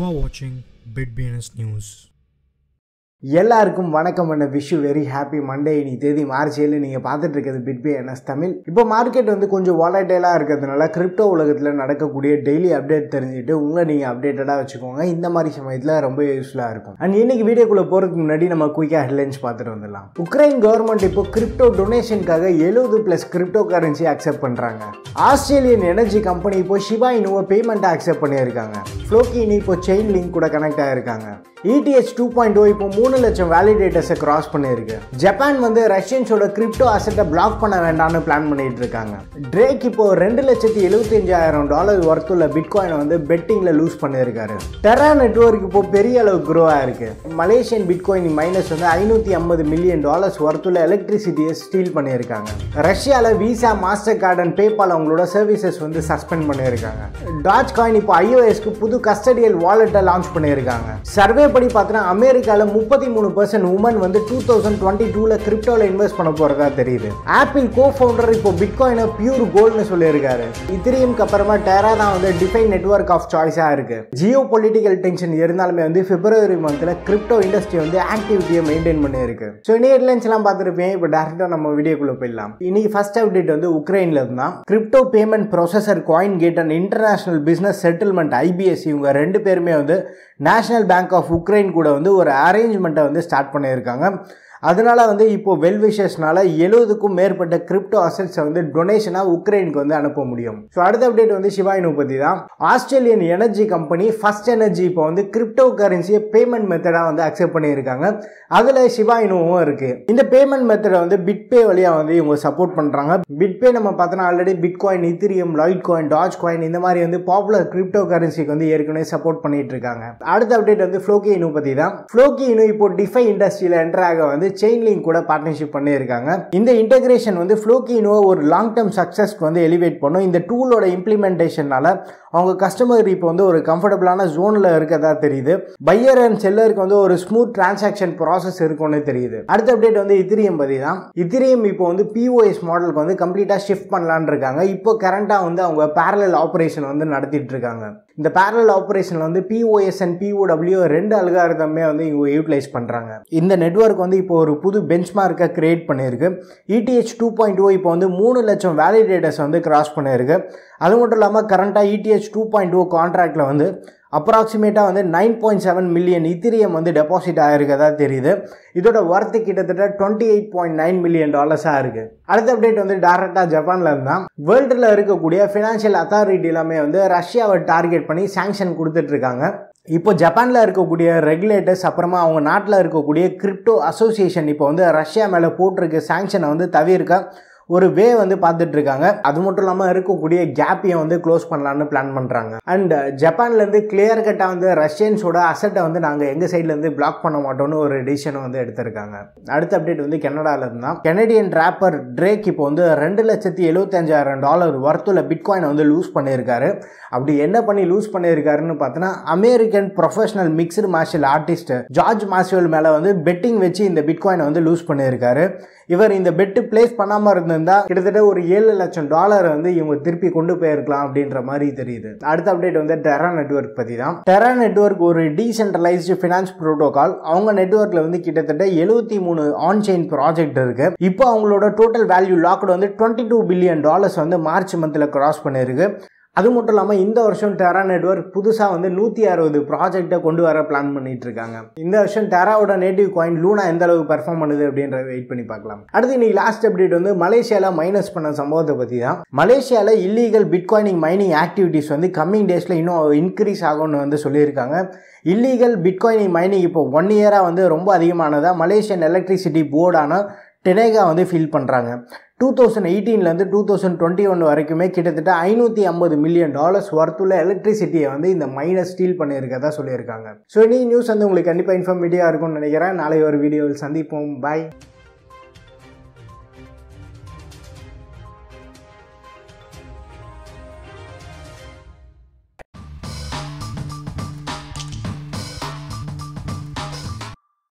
are watching BitBNS News. எல்லாருக்கும் வணக்கம் and wish very happy Monday இனி தேதி மார்ச் ஏழு நீங்கள் பார்த்துட்டு இருக்கிறது பிட்பே என்எஸ் தமிழ் இப்போ மார்க்கெட் வந்து கொஞ்சம் வாலட்டைலாக இருக்கிறதுனால கிரிப்டோ உலகத்தில் நடக்கக்கூடிய டெய்லி அப்டேட் தெரிஞ்சுட்டு உங்களை நீங்கள் அப்டேட்டடாக வச்சுக்கோங்க இந்த மாதிரி சமயத்தில் ரொம்ப யூஸ்ஃபுல்லாக இருக்கும் அண்ட் இன்னைக்கு வீடியோக்குள்ளே போகிறதுக்கு முன்னாடி நம்ம குயிக்காக ஹெட்லைன்ஸ் பார்த்துட்டு வந்துடலாம் உக்ரைன் கவர்மெண்ட் இப்போ கிரிப்டோ டொனேஷனுக்காக எழுபது ப்ளஸ் கிரிப்டோ கரன்சி அக்செப்ட் பண்ணுறாங்க ஆஸ்திரேலியன் எனர்ஜி கம்பெனி இப்போ ஷிபா இனுவோ பேமெண்ட்டை அக்செப்ட் பண்ணியிருக்காங்க ஃப்ளோக்கின் இப்போ செயின் லிங்க் கூட கனெக்ட் ஆகிருக்காங்க இடிஎச் டூ பாயிண்ட் ஓ இப்போ மூணு லட்சம் வேலிடேட்டர்ஸை கிராஸ் பண்ணியிருக்கு ஜப்பான் வந்து ரஷ்யன்ஸோட கிரிப்டோ அசெட்டை பிளாக் பண்ண வேண்டாம்னு பிளான் பண்ணிட்டு இருக்காங்க ட்ரேக் இப்போ ரெண்டு லட்சத்தி எழுபத்தஞ்சாயிரம் டாலர் ஒர்த்துள்ள பிட்காயினை வந்து பெட்டிங்கில் லூஸ் பண்ணியிருக்காரு டெரா நெட்ஒர்க் இப்போ பெரிய அளவு க்ரோ ஆயிருக்கு மலேசியன் பிட்காயின் மைனஸ் வந்து ஐநூற்றி ஐம்பது மில்லியன் டாலர்ஸ் ஒர்த்துள்ள எலக்ட்ரிசிட்டியை ஸ்டீல் பண்ணியிருக்காங்க ரஷ்யாவில் Visa Master card and PayPal அவங்களோட சர்வீசஸ் வந்து சஸ்பெண்ட் பண்ணியிருக்காங்க டாச் காயின் இப்போ ஐஓஎஸ்க்கு புது கஸ்டடியல் வாலெட்டை லான்ச் பண்ணியிருக்காங்க சர்வே படி பார்த்தோன்னா அமெரிக்காவில் முப்பத்தி மூணு பர்சன்ட் உமன் வந்து டூ தௌசண்ட் டுவெண்ட்டி டூவில் கிரிப்டோவில் இன்வெஸ்ட் பண்ண போகிறதா தெரியுது ஆப்பிள் கோ ஃபவுண்டர் இப்போ பிட்காயினை பியூர் கோல்டுன்னு சொல்லியிருக்காரு இத்திரியம்க்கு அப்புறமா டேரா தான் வந்து டிஃபைன் நெட்ஒர்க் ஆஃப் சாய்ஸாக இருக்கு ஜியோ பொலிட்டிக்கல் டென்ஷன் இருந்தாலுமே வந்து பிப்ரவரி மந்த்தில் கிரிப்டோ இண்டஸ்ட்ரி வந்து ஆக்டிவிட்டியை மெயின்டைன் பண்ணியிருக்கு ஸோ இன்னும் ஹெட்லைன்ஸ் எல்லாம் பார்த்துருப்பேன் இப்போ டேரெக்டாக நம்ம வீடியோக்குள்ளே போயிடலாம் இன்னைக்கு ஃபர்ஸ்ட் அப்டேட் வந்து உக்ரைனில் இருந்தால் crypto payment processor Coingate and international business settlement IPS இவங்க ரெண்டு பேருமே வந்து நேஷனல் பேங்க் ஆஃப் உக்ரைன் கூட வந்து ஒரு அரேஞ்ச்மெண்ட்டை வந்து ஸ்டார்ட் பண்ணியிருக்காங்க அதனால வந்து இப்போ வெல்விஷஸ்னால எழுபதுக்கும் மேற்பட்ட கிரிப்டோ அசெட்ஸை வந்து டொனேஷனாக உக்ரைனுக்கு வந்து அனுப்ப முடியும் ஸோ அடுத்த அப்டேட் வந்து சிவாயினு பற்றி தான் Australian energy company first energy இப்போ வந்து கிரிப்டோ கரன்சியை பேமெண்ட் மெத்தடாக வந்து அக்செப்ட் பண்ணியிருக்காங்க அதில் சிவாயினுவும் இருக்குது இந்த பேமெண்ட் மெத்தடை வந்து பிட்பே வழியாக வந்து இவங்க சப்போர்ட் பண்ணுறாங்க பிட்பே நம்ம பார்த்தோன்னா already bitcoin Ethereum Litecoin Dogecoin இந்த மாதிரி வந்து பாப்புலர் கிரிப்டோ கரன்சிக்கு வந்து ஏற்கனவே சப்போர்ட் பண்ணிட்டு இருக்காங்க அடுத்த அப்டேட் வந்து ஃப்ளோக்கி இனு பற்றி தான் ஃப்ளோக்கி இனு இப்போ டிஃபை இண்டஸ்ட்ரியில் என்டர் ஆக வந்து செயின் லிங்க் கூட பார்ட்னர்ஷிப் பண்ணியிருக்காங்க இந்த இன்டெகிரேஷன் வந்து ஃப்ளோக்கினோ ஒரு லாங் டேர்ம் சக்ஸஸ்க்கு வந்து எலிவேட் பண்ணும் இந்த டூலோட இம்ப்ளிமெண்டேஷனால அவங்க கஸ்டமர் இப்போ வந்து ஒரு கம்ஃபர்டபுளான ஜோனில் இருக்கதா தெரியுது பையர் அண்ட் செல்லருக்கு வந்து ஒரு ஸ்மூத் டிரான்சாக்ஷன் ப்ராசஸ் இருக்கும்னு தெரியுது அடுத்த அப்டேட் வந்து இத்திரியம் பற்றி தான் இத்திரியம் இப்போ வந்து பிஓஎஸ் மாடலுக்கு வந்து கம்ப்ளீட்டாக ஷிஃப்ட் பண்ணலான்னு இருக்காங்க இப்போ கரண்ட்டாக வந்து அவங்க பேரலல் ஆப்ரேஷன் வந்து நடத்திட்டு இருக்காங்க இந்த பேரலல் ஆப்ரேஷனில் வந்து பிஓஎஸ் அண்ட் பிஓடபிள்யூ ரெண்டு அல்காரதமே வந்து இவங்க யூட்டிலைஸ் பண்ணுறாங்க இந்த நெட்ஒர்க் வந்து இப்போ ஒரு புது பெஞ்ச் மார்க்கை கிரியேட் பண்ணியிருக்கு இடிஹெச் டூ பாயிண்ட் ஓ இப்போ வந்து மூணு லட்சம் வேலிடேட்டர்ஸ் வந்து கிராஸ் பண்ணியிருக்கு அது மட்டும் இல்லாமல் கரண்ட்டாக இடிஹெச் டூ பாயிண்ட் ஓ கான்ட்ராக்டில் வந்து அப்ராக்சிமேட்டாக வந்து nine point seven million Ethereum வந்து டெபாசிட் ஆகிருக்கதா தெரியுது இதோட ஒர்த்து கிட்டத்தட்ட twenty eight point nine million டாலர்ஸாக இருக்குது அடுத்த அப்டேட் வந்து டேரெக்டாக ஜப்பானில் இருந்தால் வேர்ல்டில் இருக்கக்கூடிய ஃபினான்ஷியல் அத்தாரிட்டி எல்லாமே வந்து ரஷ்யாவை டார்கெட் பண்ணி சாங்ஷன் கொடுத்துட்ருக்காங்க இப்போ ஜப்பானில் இருக்கக்கூடிய ரெகுலேட்டர்ஸ் அப்புறமா அவங்க நாட்டில் இருக்கக்கூடிய கிரிப்டோ அசோசியேஷன் இப்போ வந்து ரஷ்யா மேலே போட்டிருக்க சாங்ஷனை வந்து தவிர்க்க ஒரு வே வந்து பார்த்துட்டு இருக்காங்க அது மட்டும் இல்லாமல் இருக்கக்கூடிய கேப்பையும் வந்து க்ளோஸ் பண்ணலான்னு பிளான் பண்ணுறாங்க அண்ட் ஜப்பான்லேருந்து கிளியர் கட்டாக வந்து ரஷ்யன்ஸோட அசட்டை வந்து நாங்கள் எங்கள் சைட்லேருந்து பிளாக் பண்ண மாட்டோம்னு ஒரு டிசிஷனை வந்து எடுத்திருக்காங்க அடுத்த அப்டேட் வந்து கனடாவில் இருந்தால் கெனடியன் ரேப்பர் ட்ரேக் இப்போ வந்து ரெண்டு லட்சத்தி எழுபத்தஞ்சாயிரம் டாலர் ஒர்த்துள்ள பிட்காயினை வந்து லூஸ் பண்ணியிருக்காரு அப்படி என்ன பண்ணி லூஸ் பண்ணியிருக்காருன்னு பார்த்தோன்னா American professional mixed martial artist George Marshall மேலே வந்து பெட்டிங் வச்சு இந்த பிட்காயினை வந்து லூஸ் பண்ணியிருக்காரு இவர் இந்த பெட்டு பிளேஸ் பண்ணாமல் இருந்திருந்தா கிட்டத்தட்ட ஒரு ஏழு லட்சம் டாலர் வந்து இவங்க திருப்பி கொண்டு போயிருக்கலாம் அப்படின்ற மாதிரி தெரியுது அடுத்த அப்டேட் வந்து டெரா நெட்ஒர்க் பற்றி தான் டெரா நெட்ஒர்க் ஒரு டீசென்ட்ரலைஸ்டு ஃபினான்ஸ் ப்ரோட்டோகால் அவங்க நெட்ஒர்க்கில் வந்து கிட்டத்தட்ட எழுபத்தி மூணு ஆன் செயின் ப்ராஜெக்ட் இருக்கு இப்போ அவங்களோட டோட்டல் வேல்யூ லாக்டு வந்து டுவெண்ட்டி டூ பில்லியன் டாலர்ஸ் வந்து மார்ச் மந்தில் கிராஸ் பண்ணியிருக்கு அது மட்டும் இல்லாமல் இந்த வருஷம் டெரா நெட்ஒர்க் புதுசாக வந்து நூற்றி அறுபது ப்ராஜெக்டை கொண்டு வர பிளான் பண்ணிட்டு இருக்காங்க இந்த வருஷம் டெராவோட நேட்டிவ் காயின் லூனா எந்த அளவுக்கு பெர்ஃபார்ம் பண்ணுது அப்படின்றத வெயிட் பண்ணி பார்க்கலாம் அடுத்து இன்னைக்கு லாஸ்ட் அப்டேட் வந்து மலேசியாவில் மைனஸ் பண்ண சம்பவத்தை பற்றி தான் மலேசியாவில் இல்லீகல் பிட்காயினிங் மைனிங் ஆக்டிவிட்டீஸ் வந்து கம்மிங் டேஸில் இன்னும் இன்க்ரீஸ் ஆகும்னு வந்து சொல்லியிருக்காங்க இல்லீகல் பிட்காயினிங் மைனிங் இப்போ ஒன் இயராக வந்து ரொம்ப அதிகமானதாக மலேசியன் எலக்ட்ரிசிட்டி போர்டான டெனேகா வந்து ஃபீல் பண்ணுறாங்க டூ தௌசண்ட் எயிட்டீன்லேருந்து டூ தௌசண்ட் டுவெண்ட்டி ஒன் வரைக்குமே கிட்டத்தட்ட ஐநூற்றி ஐம்பது மில்லியன் டாலர்ஸ் ஒர்த்துள்ள எலக்ட்ரிசிட்டியை வந்து இந்த மைனஸ் ஸ்டீல் பண்ணியிருக்கதா சொல்லியிருக்காங்க ஸோ நீ நியூஸ் வந்து உங்களுக்கு கண்டிப்பாக இன்ஃபர்மேட்டிவாக இருக்கும்னு நினைக்கிறேன் நாளை ஒரு வீடியோவில் சந்திப்போம் பாய்